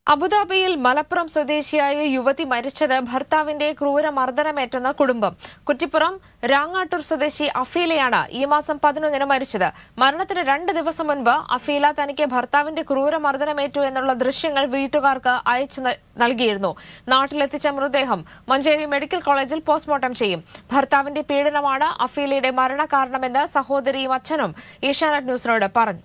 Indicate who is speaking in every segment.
Speaker 1: അബുദാബിയിൽ മലപ്പുറം സ്വദേശിയായ യുവതി മരിച്ചത് ഭർത്താവിന്റെ ക്രൂരമർദ്ദനമേറ്റെന്ന കുടുംബം കുറ്റിപ്പുറം രാങ്ങാട്ടൂർ സ്വദേശി അഫീലയാണ് ഈ മാസം പതിനൊന്നിന് മരിച്ചത് മരണത്തിന് രണ്ട് ദിവസം മുൻപ് അഫീല തനിക്ക് ഭർത്താവിന്റെ ക്രൂരമർദ്ദനമേറ്റു എന്നുള്ള ദൃശ്യങ്ങൾ വീട്ടുകാർക്ക് അയച്ചു ന- നൽകിയിരുന്നു നാട്ടിലെത്തിച്ച മൃതദേഹം മഞ്ചേരി മെഡിക്കൽ കോളേജിൽ പോസ്റ്റ്മോർട്ടം ചെയ്യും ഭർത്താവിന്റെ പീഡനമാണ് അഫീലയുടെ മരണകാരണമെന്ന് സഹോദരിയും അച്ഛനും ഏഷ്യാനെറ്റ് ന്യൂസിനോട് പറഞ്ഞു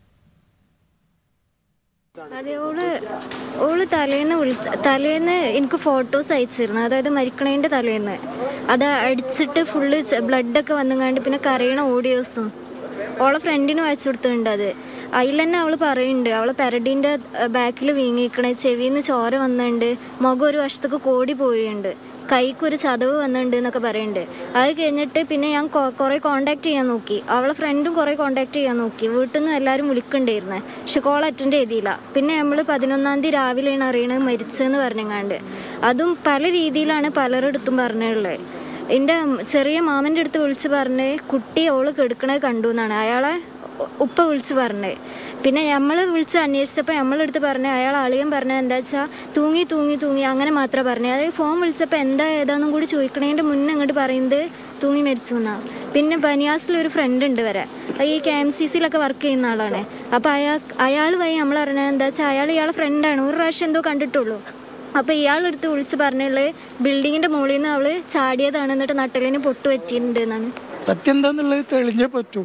Speaker 2: അതെ ഓള് ഓള് തലേന്ന് വിളിച്ച തലേന്ന് എനിക്ക് ഫോട്ടോസ് അയച്ചിരുന്നു അതായത് മരിക്കണേൻ്റെ തലേന്ന് അത് അടിച്ചിട്ട് ഫുള്ള് ബ്ലഡൊക്കെ വന്നുങ്ങാണ്ട് പിന്നെ കരയണ ഓഡിയോസും ഓളെ ഫ്രണ്ടിനും അയച്ചു കൊടുത്തിട്ടുണ്ട് അത് അതിൽ തന്നെ അവൾ പറയുന്നുണ്ട് അവളെ പെരടീൻ്റെ ബാക്കിൽ വീങ്ങിക്കണേ ചെവിന്ന് ചോര വന്നിട്ടുണ്ട് മുഖം ഒരു വശത്തേക്ക് കോടി പോയിട്ടുണ്ട് കൈക്കൊരു ചതവ് വന്നിട്ടുണ്ട് എന്നൊക്കെ പറയുന്നുണ്ട് അത് കഴിഞ്ഞിട്ട് പിന്നെ ഞാൻ കൊ- കുറേ കോണ്ടാക്ട് ചെയ്യാൻ നോക്കി അവളെ ഫ്രണ്ടും കുറേ കോണ്ടാക്ട് ചെയ്യാൻ നോക്കി വീട്ടിൽ നിന്ന് എല്ലാവരും വിളിക്കണ്ടായിരുന്നേ പക്ഷെ കോൾ അറ്റൻഡ് ചെയ്തില്ല പിന്നെ നമ്മൾ പതിനൊന്നാം തീയതി രാവിലെയാണ് അറിയണത് മരിച്ചതെന്ന് പറഞ്ഞങ്ങാണ്ട് അതും പല രീതിയിലാണ് പലരിടത്തും പറഞ്ഞുള്ളത് എൻ്റെ ചെറിയ മാമൻ്റെ അടുത്ത് വിളിച്ച് പറഞ്ഞ് കുട്ടി ഓള് കെടുക്കണത് കണ്ടു എന്നാണ് അയാളെ ഉ- ഉപ്പ വിളിച്ച് പറഞ്ഞത് പിന്നെ നമ്മൾ വിളിച്ച് അന്വേഷിച്ചപ്പോൾ നമ്മളെടുത്ത് പറഞ്ഞ അയാൾ അളിയൻ പറഞ്ഞത് എന്താ വെച്ചാൽ തൂങ്ങി തൂങ്ങി തൂങ്ങി അങ്ങനെ മാത്രമേ പറഞ്ഞത് അതായത് ഫോൺ വിളിച്ചപ്പോൾ എന്താ ഏതാന്നും കൂടി ചോദിക്കണതിൻ്റെ മുന്നേ അങ്ങോട്ട് പറയുന്നത് തൂങ്ങി മരിച്ചു എന്നാണ് പിന്നെ ബനിയാസിലൊരു ഫ്രണ്ട് ഉണ്ട് വരെ അത് ഈ കെ എം സി സിയിലൊക്കെ വർക്ക് ചെയ്യുന്ന ആളാണ് അപ്പോൾ അയാൾ അയാൾ വഴി നമ്മൾ അറിഞ്ഞത് എന്താ വെച്ചാൽ അയാൾ ഇയാളെ ഫ്രണ്ടാണ് ഒരു പ്രാവശ്യം എന്തോ കണ്ടിട്ടുള്ളൂ അപ്പോൾ ഇയാളെടുത്ത് വിളിച്ച് പറഞ്ഞുള്ളത് ബിൽഡിങ്ങിൻ്റെ മുകളിൽ നിന്ന് അവൾ ചാടിയതാണ് എന്നിട്ട് നട്ടലിന് പൊട്ട് പറ്റിയിട്ടുണ്ട് എന്നാണ്
Speaker 3: സത്യം എന്താന്നുള്ളത് തെളിഞ്ഞേ പറ്റൂ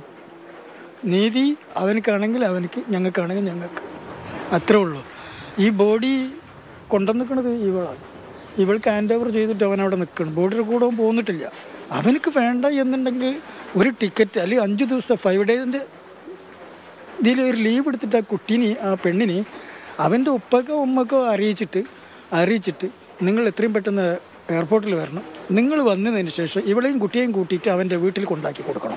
Speaker 3: നീതി അവനക്കാണെങ്കിൽ അവനക്ക് ഞങ്ങൾക്കാണെങ്കിൽ ഞങ്ങൾക്ക് അത്രേ ഉള്ളൂ ഈ ബോഡി കൊണ്ടുവന്നിക്കണത് ഇവളാണ് ഇവൾക്ക് ഹാൻഡ് ഓവർ ചെയ്തിട്ട് അവൻ അവിടെ നിൽക്കണം ബോഡിയുടെ കൂടെ അവൻ പോന്നിട്ടില്ല അവനക്ക് വേണ്ട എന്നുണ്ടെങ്കിൽ ഒരു ടിക്കറ്റ് അല്ലെങ്കിൽ അഞ്ച് ദിവസം ഫൈവ് ഡേയ്സിൻ്റെ ഇതിൽ ഒരു ലീവ് എടുത്തിട്ട് ആ കുട്ടീനെ ആ പെണ്ണിനെ അവൻ്റെ ഉപ്പക്കോ ഉമ്മക്കോ അറിയിച്ചിട്ട് അറിയിച്ചിട്ട് നിങ്ങൾ എത്രയും പെട്ടെന്ന് എയർപോർട്ടിൽ വരണം നിങ്ങൾ വന്നതിന് ശേഷം ഇവളെയും കുട്ടിയെയും കൂട്ടിയിട്ട് അവൻ്റെ വീട്ടിൽ കൊണ്ടാക്കി കൊടുക്കണം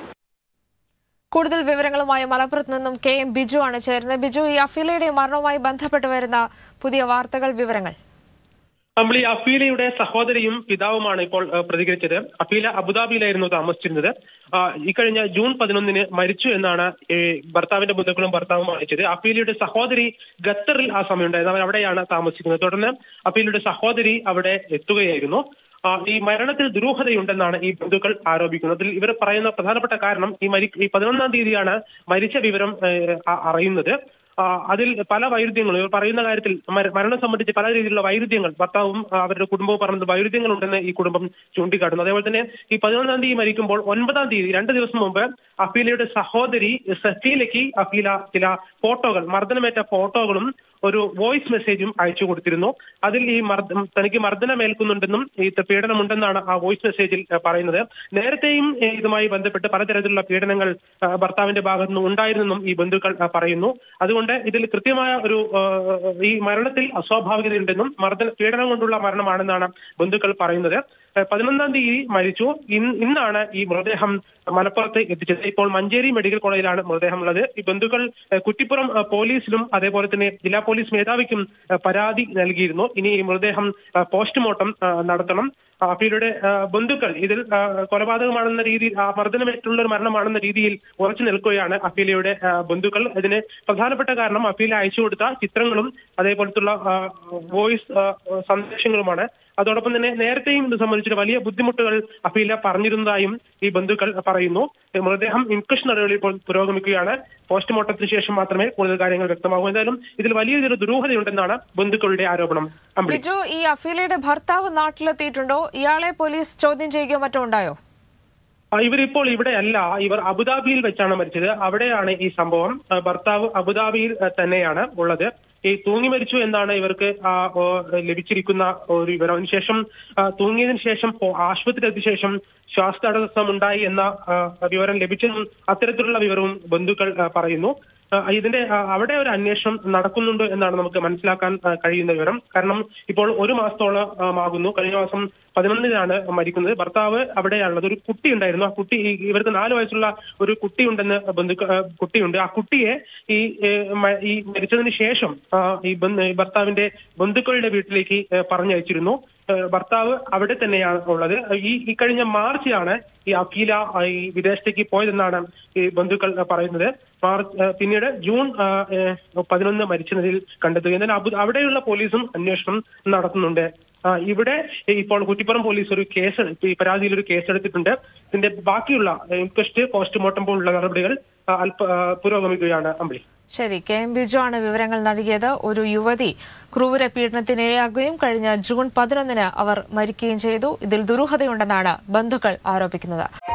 Speaker 1: കൂടുതൽ വിവരങ്ങളുമായി മലപ്പുറത്ത് നിന്നും കെ എം ബിജു ആണ് ചേരുന്നത് ബിജു ഈ അഫീലയുടെ മരണവുമായി ബന്ധപ്പെട്ട് വരുന്ന പുതിയ വാർത്തകൾ വിവരങ്ങൾ
Speaker 4: നമ്മൾ ഈ അഫീലയുടെ സഹോദരിയും പിതാവുമാണ് ഇപ്പോൾ ഏഹ്, പ്രതികരിച്ചത് അഫീല അബുദാബിയിലായിരുന്നു താമസിച്ചിരുന്നത് ആ, ഇക്കഴിഞ്ഞ ജൂൺ പതിനൊന്നിന് മരിച്ചു എന്നാണ് ഈ ഭർത്താവിന്റെ ബന്ധുക്കളും ഭർത്താവും അറിയിച്ചത് അഫീലയുടെ സഹോദരി ഖത്തറിൽ ആ സമയം ഉണ്ടായിരുന്നു അവർ അവിടെയാണ് താമസിക്കുന്നത് തുടർന്ന് അഫീലയുടെ സഹോദരി അവിടെ എത്തുകയായിരുന്നു ആ, ഈ മരണത്തിൽ ദുരൂഹതയുണ്ടെന്നാണ് ഈ ബന്ധുക്കൾ ആരോപിക്കുന്നത് അതിൽ ഇവർ പറയുന്ന പ്രധാനപ്പെട്ട കാരണം ഈ മരി ഈ പതിനൊന്നാം തീയതിയാണ് മരിച്ച വിവരം ഏഹ്, അ- അറിയുന്നത് ആ, അതിൽ പല വൈരുദ്ധ്യങ്ങളും ഇവർ പറയുന്ന കാര്യത്തിൽ മര- മരണം സംബന്ധിച്ച് പല രീതിയിലുള്ള വൈരുദ്ധ്യങ്ങൾ ഭർത്താവും ആ, അവരുടെ കുടുംബവും പറഞ്ഞത് വൈരുദ്ധ്യങ്ങൾ ഉണ്ടെന്ന് ഈ കുടുംബം ചൂണ്ടിക്കാട്ടുന്നു അതേപോലെ തന്നെ ഈ പതിനൊന്നാം തീയതി മരിക്കുമ്പോൾ ഒൻപതാം തീയതി രണ്ട് ദിവസം മുമ്പ് അഫീലയുടെ സഹോദരി സഫീലയ്ക്ക് അഫീല ചില ഫോട്ടോകൾ മർദ്ദനമേറ്റ ഫോട്ടോകളും ഒരു വോയിസ് മെസ്സേജും അയച്ചു കൊടുത്തിരുന്നു അതിൽ ഈ മർദ്ദ തനിക്ക് മർദ്ദനമേൽക്കുന്നുണ്ടെന്നും ഈ പീഡനമുണ്ടെന്നാണ് ആ വോയിസ് മെസ്സേജിൽ ആ, പറയുന്നത് നേരത്തെയും ഏ, ഇതുമായി ബന്ധപ്പെട്ട് പലതരത്തിലുള്ള പീഡനങ്ങൾ ആ, ഭർത്താവിന്റെ ഭാഗത്തു നിന്ന് ഉണ്ടായിരുന്നെന്നും ഈ ബന്ധുക്കൾ ആ, പറയുന്നു അതുകൊണ്ട് ഇതിൽ കൃത്യമായ ഒരു ആ, ഈ മരണത്തിൽ അസ്വാഭാവികതയുണ്ടെന്നും മർദ്ദന പീഡനം കൊണ്ടുള്ള മരണമാണെന്നാണ് ബന്ധുക്കൾ പറയുന്നത് ആ, പതിനൊന്നാം തീയതി മരിച്ചു ഇന്ന് ഇന്നാണ് ഈ മൃതദേഹം മലപ്പുറത്ത് എത്തിച്ചത് ഇപ്പോൾ മഞ്ചേരി മെഡിക്കൽ കോളേജിലാണ് മൃതദേഹം ഉള്ളത് ഈ ബന്ധുക്കൾ ആ, കുറ്റിപ്പുറം ആ, പോലീസിലും അതേപോലെ തന്നെ ജില്ലാ പോലീസ് മേധാവിക്കും ആ, പരാതി നൽകിയിരുന്നു ഇനി ഈ മൃതദേഹം ആ, പോസ്റ്റ്മോർട്ടം ആ, നടത്തണം ആ, അഫീലയുടെ ആ, ബന്ധുക്കൾ ഇതിൽ ആ, കൊലപാതകമാണെന്ന രീതിയിൽ ആ മർദ്ദനമേറ്റുള്ള ഒരു മരണമാണെന്ന രീതിയിൽ ഉറച്ചു നിൽക്കുകയാണ് അഫീലയുടെ ആ, ബന്ധുക്കൾ ഇതിന് പ്രധാനപ്പെട്ട കാരണം അഫീല അയച്ചു കൊടുത്ത ചിത്രങ്ങളും അതേപോലത്തുള്ള ആ, വോയിസ് ആ, സന്ദേശങ്ങളുമാണ് അതോടൊപ്പം തന്നെ നേരത്തെയും ഇത് സംബന്ധിച്ചിട്ട് വലിയ ബുദ്ധിമുട്ടുകൾ അഫീല പറഞ്ഞിരുന്നതായും ഈ ബന്ധുക്കൾ പറയുന്നു ഈ മൃതദേഹം ഇൻക്വസ്റ്റ് നടപടി ഇപ്പോൾ പുരോഗമിക്കുകയാണ് പോസ്റ്റ്മോർട്ടത്തിന് ശേഷം മാത്രമേ കൂടുതൽ കാര്യങ്ങൾ വ്യക്തമാകൂ എന്തായാലും ഇതിൽ വലിയൊരു ദുരൂഹതയുണ്ടെന്നാണ് ബന്ധുക്കളുടെ ആരോപണം അമ്പിളി
Speaker 1: ബിജു ഈ അഫീലയുടെ ഭർത്താവ് നാട്ടിലെത്തിയിട്ടുണ്ടോ ഇയാളെ പോലീസ് ചോദ്യം ചെയ്യുകയോ മറ്റോ ഉണ്ടായോ
Speaker 4: ആ, ഇവരിപ്പോൾ ഇവിടെ അല്ല ഇവർ അബുദാബിയിൽ വെച്ചാണ് മരിച്ചത് അവിടെയാണ് ഈ സംഭവം ആ, ഭർത്താവ് അബുദാബിയിൽ ആ, തന്നെയാണ് ഉള്ളത് ഈ തൂങ്ങി മരിച്ചു എന്നാണ് ഇവർക്ക് ആ, ഓ, ലഭിച്ചിരിക്കുന്ന ഒരു വിവരം അതിനുശേഷം ആ, തൂങ്ങിയതിനു ശേഷം പോ- ആശുപത്രി എത്തിയ ശേഷം ശ്വാസതടസ്സം ഉണ്ടായി എന്ന ആ, വിവരം ലഭിച്ചെന്നും അത്തരത്തിലുള്ള വിവരവും ബന്ധുക്കൾ ആ, പറയുന്നു ആ, ഇതിന്റെ ആ, അവിടെ ഒരു അന്വേഷണം നടക്കുന്നുണ്ട് എന്നാണ് നമുക്ക് മനസ്സിലാക്കാൻ ആ, കഴിയുന്ന വിവരം കാരണം ഇപ്പോൾ ഒരു മാസത്തോളം ആ, ആകുന്നു കഴിഞ്ഞ മാസം പതിനൊന്നിനാണ് മരിക്കുന്നത് ഭർത്താവ് അവിടെയാണുള്ളത് ഒരു കുട്ടി ഉണ്ടായിരുന്നു ആ കുട്ടി ഈ- ഇവർക്ക് നാല് വയസ്സുള്ള ഒരു കുട്ടിയുണ്ടെന്ന് ബന്ധുക്ക ആ, കുട്ടിയുണ്ട് ആ കുട്ടിയെ ഈ ഏ, മ- ഈ മരിച്ചതിന് ശേഷം ആ, ഈ ബന്ധ- ഈ ഭർത്താവിന്റെ ബന്ധുക്കളുടെ വീട്ടിലേക്ക് ഏ, പറഞ്ഞയച്ചിരുന്നു ഏഹ് ഭർത്താവ് അവിടെ തന്നെയാണ് ഉള്ളത് ഈ ഇക്കഴിഞ്ഞ മാർച്ചിലാണ് ഈ അഖീല ആ, ഈ വിദേശത്തേക്ക് പോയതെന്നാണ് ഈ ബന്ധുക്കൾ ആ, പറയുന്നത് മാർച്ച് ആ, പിന്നീട് ജൂൺ ആ, ഏഹ്, പതിനൊന്ന് മരിച്ച നിലയിൽ കണ്ടെത്തുക എന്നാൽ അബു അവിടെയുള്ള പോലീസും അന്വേഷണം നടത്തുന്നുണ്ട് ആ, ഇവിടെ ഇപ്പോൾ കുറ്റിപ്പുറം പോലീസ് ഒരു കേസ് ഈ പരാതിയിൽ ഒരു കേസ് എടുത്തിട്ടുണ്ട് ഇതിന്റെ ബാക്കിയുള്ള ഇൻക്വസ്റ്റ് പോസ്റ്റ്മോർട്ടം പോലുള്ള നടപടികൾ ആ, അല്പ ആ, പുരോഗമിക്കുകയാണ് അമ്പിളി
Speaker 1: ശരി കെ എം ബിജു ആണ് വിവരങ്ങൾ നൽകിയത് ഒരു യുവതി ക്രൂര പീഡനത്തിനിരയാകുകയും കഴിഞ്ഞ ജൂൺ പതിനൊന്നിന് അവർ മരിക്കുകയും ചെയ്തു ഇതിൽ ദുരൂഹതയുണ്ടെന്നാണ് ബന്ധുക്കൾ ആരോപിക്കുന്നത്